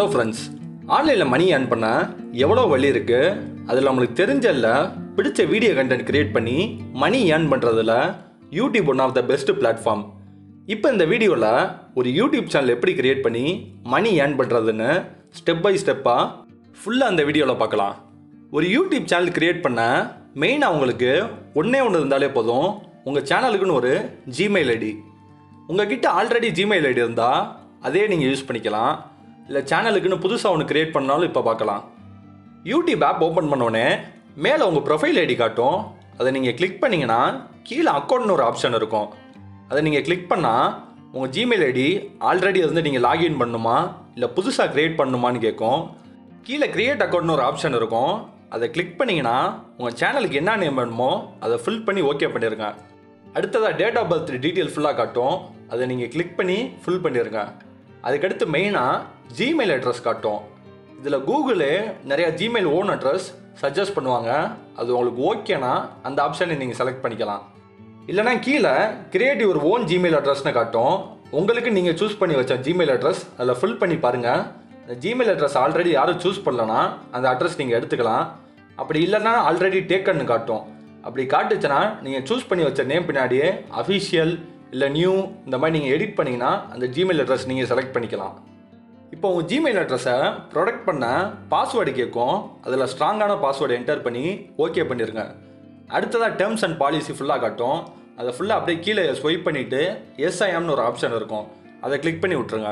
hello friends ஆன்லைனில் money earn பண்ண எவ்வளோ வழி இருக்குது அதில் நம்மளுக்கு தெரிஞ்சல்ல பிடிச்ச வீடியோ கண்டென்ட் கிரியேட் பண்ணி மணி ஏர்ன் பண்ணுறதுல YouTube one of the best platform இப்போ இந்த வீடியோவில் ஒரு யூடியூப் சேனல் எப்படி கிரியேட் பண்ணி மணி ஏர்ன் பண்ணுறதுன்னு ஸ்டெப் பை ஸ்டெப்பாக ஃபுல்லாக அந்த வீடியோவில் பார்க்கலாம் ஒரு யூடியூப் சேனல் கிரியேட் பண்ண மெயினாக உங்களுக்கு ஒன்றே ஒன்று இருந்தாலே போதும் உங்கள் சேனலுக்குன்னு ஒரு ஜிமெயில் ஐடி உங்ககிட்ட ஆல்ரெடி ஜிமெயில் ஐடி இருந்தால் அதே நீங்கள் யூஸ் பண்ணிக்கலாம் இல்லை சேனலுக்குன்னு புதுசாக ஒன்று கிரியேட் பண்ணாலும் இப்போ பார்க்கலாம் யூடியூப் ஆப் ஓப்பன் பண்ணோடனே மேலே உங்கள் ப்ரொஃபைல் ஐடி காட்டும் அதை நீங்கள் கிளிக் பண்ணிங்கன்னா கீழே அக்கௌண்ட்னு ஒரு ஆப்ஷன் இருக்கும் அதை நீங்கள் கிளிக் பண்ணால் உங்கள் ஜிமெயில் ஐடி ஆல்ரெடி வந்து நீங்கள் லாகின் பண்ணணுமா இல்லை புதுசாக க்ரியேட் பண்ணணுமான்னு கேட்கும் கீழே கிரியேட் அக்கௌண்ட்னு ஒரு ஆப்ஷன் இருக்கும் அதை கிளிக் பண்ணிங்கன்னா உங்கள் சேனலுக்கு என்ன நேம் வேணுமோ அதை ஃபில் பண்ணி ஓகே பண்ணிடுங்க அடுத்ததாக டேட் ஆஃப் பர்த் டீட்டெயில் ஃபுல்லாக காட்டும் அதை நீங்கள் கிளிக் பண்ணி ஃபில் பண்ணிடுங்க அதுக்கடுத்து மெயினாக ஜிமெயில் அட்ரஸ் காட்டும் இதில் கூகுளே நிறையா ஜிமெயில் ஓன் அட்ரஸ் சஜஸ்ட் பண்ணுவாங்க அது உங்களுக்கு ஓகேனா அந்த ஆப்ஷனை நீங்கள் செலக்ட் பண்ணிக்கலாம் இல்லைனா கீழே கிரியேட் யுவர் ஓன் ஜிமெயில் அட்ரஸ்னு காட்டும் உங்களுக்கு நீங்கள் சூஸ் பண்ணி வச்ச ஜிமெயில் அட்ரஸ் அதில் ஃபில் பண்ணி பாருங்கள் அந்த ஜிமெயில் அட்ரஸ் ஆல்ரெடி யாரும் சூஸ் பண்ணலனா அந்த அட்ரஸ் நீங்கள் எடுத்துக்கலாம் அப்படி இல்லைன்னா ஆல்ரெடி டேக்கன்னு காட்டும் அப்படி காட்டுச்சுன்னா நீங்கள் சூஸ் பண்ணி வச்ச நேம் பின்னாடியே அஃபிஷியல் இல்லை நியூ இந்த மாதிரி நீங்கள் எடிட் பண்ணிங்கன்னா அந்த ஜிமெயில் அட்ரஸ் நீங்கள் செலக்ட் பண்ணிக்கலாம் இப்போ உங்கள் ஜிமெயில் அட்ரஸை ப்ரொடக்ட் பண்ண பாஸ்வேர்டு கேட்கும் அதில் ஸ்ட்ராங்கான பாஸ்வேர்டு என்டர் பண்ணி ஓகே பண்ணிடுங்க அடுத்ததாக டேர்ம்ஸ் அண்ட் பாலிசி ஃபுல்லாக காட்டும் அதை ஃபுல்லாக அப்படியே கீழே ஸ்வைப் பண்ணிவிட்டு எஸ்ஐஎம்னு ஒரு ஆப்ஷன் இருக்கும் அதை கிளிக் பண்ணி விட்ருங்க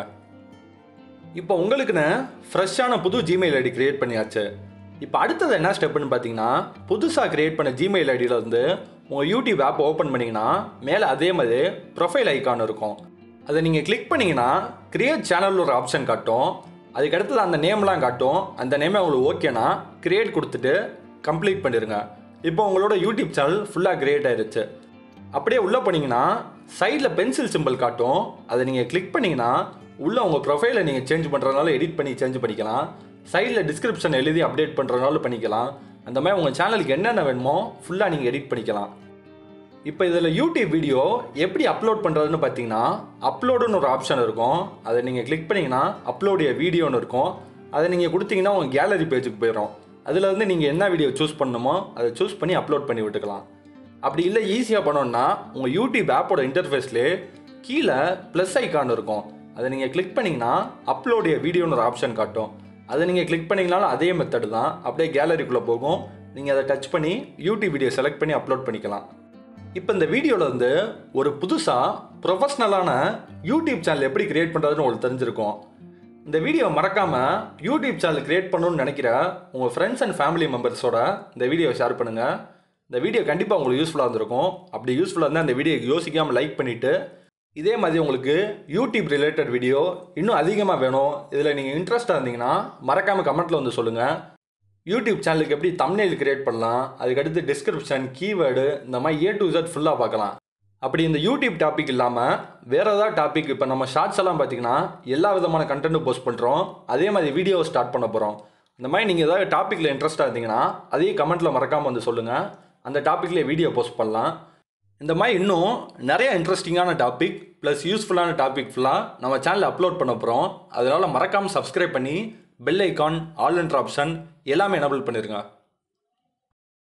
இப்போ உங்களுக்குன்னு ஃப்ரெஷ்ஷான புது ஜிமெயில் ஐடி கிரியேட் பண்ணியாச்சு இப்போ அடுத்தது என்ன ஸ்டெப்னு பார்த்தீங்கன்னா புதுசாக கிரியேட் பண்ண ஜிமெயில் ஐடியில் வந்து உங்கள் யூடியூப் ஆப் ஓப்பன் பண்ணிங்கன்னா மேலே அதே மாதிரி ப்ரொஃபைல் ஐக்கான் இருக்கும் அதை நீங்கள் கிளிக் பண்ணிங்கன்னா கிரியேட் சேனல் ஒரு ஆப்ஷன் காட்டும் அதுக்கு அடுத்தது அந்த நேம்லாம் காட்டும் அந்த நேமே உங்களுக்கு ஓகேனா கிரியேட் கொடுத்துட்டு கம்ப்ளீட் பண்ணிடுங்க இப்போ உங்களோட யூடியூப் சேனல் ஃபுல்லாக கிரியேட் ஆயிருச்சு அப்படியே உள்ளே போனீங்கன்னா சைடில் பென்சில் சிம்பிள் காட்டும் அதை நீங்கள் கிளிக் பண்ணிங்கன்னா உள்ளே உங்கள் ப்ரொஃபைலை நீங்கள் சேஞ்ச் பண்ணுறதுனால எடிட் பண்ணி சேஞ்ச் பண்ணிக்கலாம் சைடில் டிஸ்கிரிப்ஷன் எழுதி அப்டேட் பண்ணுறதுனால பண்ணிக்கலாம் அந்த மாதிரி உங்கள் சேனலுக்கு என்னென்ன வேணுமோ ஃபுல்லாக நீங்கள் எடிட் பண்ணிக்கலாம் இப்போ இதில் யூடியூப் வீடியோ எப்படி அப்லோட் பண்ணுறதுன்னு பார்த்தீங்கன்னா அப்லோடுன்னு ஒரு ஆப்ஷன் இருக்கும் அதை நீங்கள் கிளிக் பண்ணிங்கன்னா அப்லோடைய வீடியோன்னு இருக்கும் அதை நீங்கள் கொடுத்தீங்கன்னா உங்கள் கேலரி பேஜுக்கு போயிடும் அதில் வந்து நீங்கள் என்ன வீடியோ சூஸ் பண்ணணுமோ அதை சூஸ் பண்ணி அப்லோட் பண்ணி விட்டுக்கலாம் அப்படி இல்லை ஈஸியாக பண்ணோன்னா உங்கள் யூடியூப் ஆப்போட இன்டர்ஃபேஸ்லேயே கீழே ப்ளஸ் ஐக்கான் இருக்கும் அதை நீங்கள் கிளிக் பண்ணிங்கன்னா அப்லோடைய வீடியோன்னு ஒரு ஆப்ஷன் காட்டும் அதை நீங்கள் கிளிக் பண்ணிங்கனாலும் அதே மெத்தடு தான் அப்படியே கேலரிக்குள்ளே போகும் நீங்கள் அதை டச் பண்ணி யூடியூப் வீடியோ செலக்ட் பண்ணி அப்லோட் பண்ணிக்கலாம் இப்போ இந்த வீடியோவில் வந்து ஒரு புதுசாக ப்ரொஃபஷ்னலான யூடியூப் சேனல் எப்படி கிரியேட் பண்ணுறதுன்னு உங்களுக்கு தெரிஞ்சிருக்கும் இந்த வீடியோ மறக்காமல் யூடியூப் சேனல் கிரியேட் பண்ணணும்னு நினைக்கிற உங்கள் ஃப்ரெண்ட்ஸ் அண்ட் ஃபேமிலி மெம்பர்ஸோட இந்த வீடியோவை ஷேர் பண்ணுங்கள் இந்த வீடியோ கண்டிப்பாக உங்களுக்கு யூஸ்ஃபுல்லாக இருந்திருக்கும் அப்படி யூஸ்ஃபுல்லாக இருந்தால் இந்த வீடியோ யோசிக்காமல் லைக் பண்ணிவிட்டு இதே மாதிரி உங்களுக்கு யூடியூப் ரிலேட்டட் வீடியோ இன்னும் அதிகமாக வேணும் இதில் நீங்கள் இன்ட்ரெஸ்ட்டாக இருந்தீங்கன்னா மறக்காமல் கமெண்ட்டில் வந்து சொல்லுங்கள் யூடியூப் சேனலுக்கு எப்படி தம்னேல் கிரியேட் பண்ணலாம் அதுக்கடுத்து டிஸ்கிரிப்ஷன் கீவேர்டு இந்த மாதிரி ஏ டு Z ஃபுல்லாக பார்க்கலாம் அப்படி இந்த யூடியூப் டாபிக் இல்லாமல் வேறு ஏதாவது டாபிக் இப்போ நம்ம ஷார்ட்ஸ் எல்லாம் பார்த்தீங்கன்னா எல்லா விதமான கண்டென்ட்டும் போஸ்ட் பண்ணுறோம் அதே மாதிரி வீடியோவை ஸ்டார்ட் பண்ண போகிறோம் இந்த மாதிரி நீங்கள் ஏதாவது டாப்பிக்கில் இன்ட்ரெஸ்ட்டாக இருந்தீங்கன்னா அதையும் கமெண்ட்டில் மறக்காமல் வந்து சொல்லுங்கள் அந்த டாப்பிக்லேயே வீடியோ போஸ்ட் பண்ணலாம் இந்த மாதிரி இன்னும் நிறைய இன்ட்ரெஸ்டிங்கான டாபிக் ப்ளஸ் யூஸ்ஃபுல்லான டாபிக் ஃபுல்லாக நம்ம சேனலில் அப்லோட் பண்ண போகிறோம் அதனால் மறக்காமல் சப்ஸ்கிரைப் பண்ணி பெல் ஐக்கான் ஆல் என்ற ஆப்ஷன் எல்லாமே எனபிள் பண்ணிருங்க